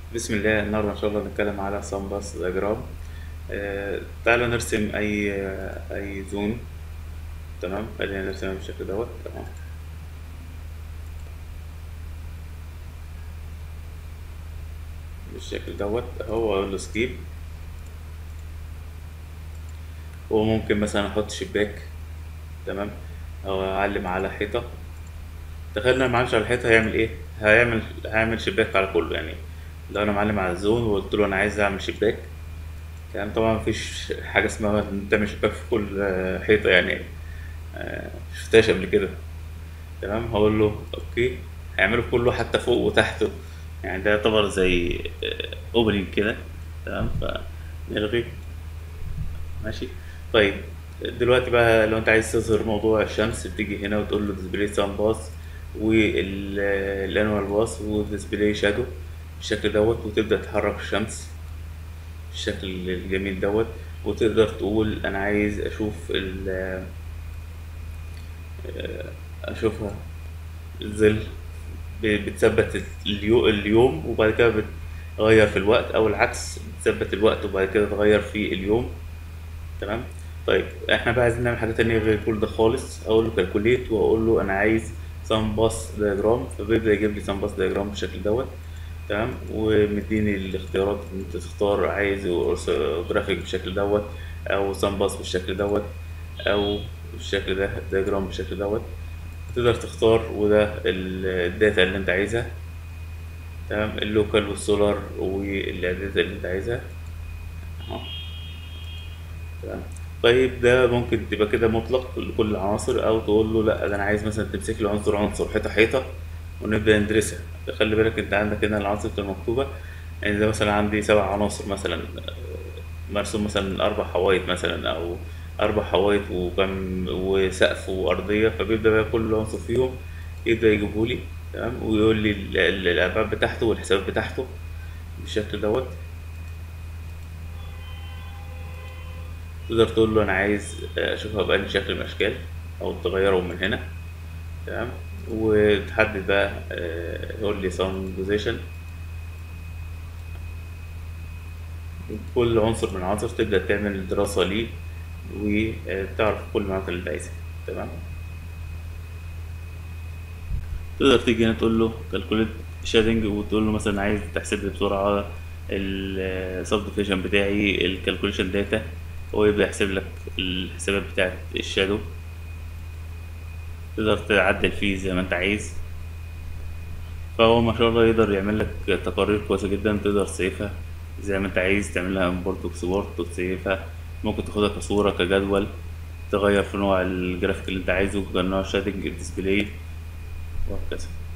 بسم الله النهارده ان شاء الله نتكلم على سامباس دياجرام آه تعالوا نرسم اي آه اي زون تمام خلينا نرسمها بالشكل دوت تمام بالشكل دوت اهو اقول له سكيب وممكن مثلا احط شباك تمام او اعلم على حيطه تخيل انا معلمش على الحيطه هيعمل ايه هيعمل هيعمل شباك على كله يعني لو انا معلم على الزون وقلت له انا عايز اعمل شباك تمام طبعا مفيش حاجه اسمها ان تعمل شباك في كل آه، حيطه يعني آه، مشفتهاش قبل كده تمام هقول له اوكي هيعمله كله حتى فوق وتحته يعني ده يعتبر زي اوبننج كده تمام فنلغي ماشي طيب دلوقتي بقى لو انت عايز تظهر موضوع الشمس بتيجي هنا وتقول له ديسبلاي سان باس والانوال باس وديسبلاي شادو بالشكل دوت وتبدأ تحرك الشمس بالشكل الجميل دوت وتقدر تقول انا عايز اشوف ال اشوفها الظل ب- بتثبت اليو- اليوم وبعد كده بتغير في الوقت او العكس بتثبت الوقت وبعد كده تغير في اليوم تمام طيب احنا بقى عايزين نعمل حاجة تانية غير كل ده خالص اقول له كالكوليت واقول له انا عايز سام باس دياجرام فبيبدأ يجيب لي سام باس دياجرام بالشكل دوت تمام ومديني الاختيارات ان انت تختار عايز جرافيك بالشكل دوت او سام باس بالشكل دوت او بالشكل ده دياجرام بالشكل دوت تقدر تختار وده ال- الداتا اللي انت عايزها تمام اللوكال والسولار والاعدادات اللي انت عايزها اهو تمام طيب ده ممكن تبقى كده مطلق لكل العناصر او تقول له لا ده انا عايز مثلا تمسك لي عنصر عنصر حيطه حيطه ونبدا ندرسها خلي بالك انت عندك هنا العناصر بتبقى مكتوبه يعني ده مثلا عندي سبع عناصر مثلا آه، مرسوم مثلا اربع حوايط مثلا او اربع حوايط وكم وسقف وارضيه فبيبدا بقى كل عنصر فيهم يبدا يجيبهولي تمام ويقول لي ال- ال- الابعاد بتاعته والحسابات بتاعته بالشكل دوت تقدر تقول له انا عايز اشوفها بأي شكل من الاشكال او تغيره من هنا تمام وتحدد بقى آه، يقول لي سام بوزيشن كل عنصر من العناصر تبدأ تعمل دراسة ليه وتعرف كل المعلومات اللي انت عايزها تمام تقدر تيجي هنا تقول له كالكوليت شادنج وتقول له مثلا عايز تحسب لي بسرعة السب ديفيجن بتاعي الكالكوليشن داتا هو يبدأ يحسب لك الحسابات بتاعت الشادو تقدر تعدل فيه زي ما انت عايز فهو ما شاء الله يقدر يعمل لك تقارير كويسة جدا تقدر تسيفها زي ما انت عايز تعمل لها امبورت واكسبورت وتسيفها ممكن تاخدها كصورة كجدول تغير في نوع الجرافيك اللي انت عايزه كنوع شاتنج ديسبلاي وهكذا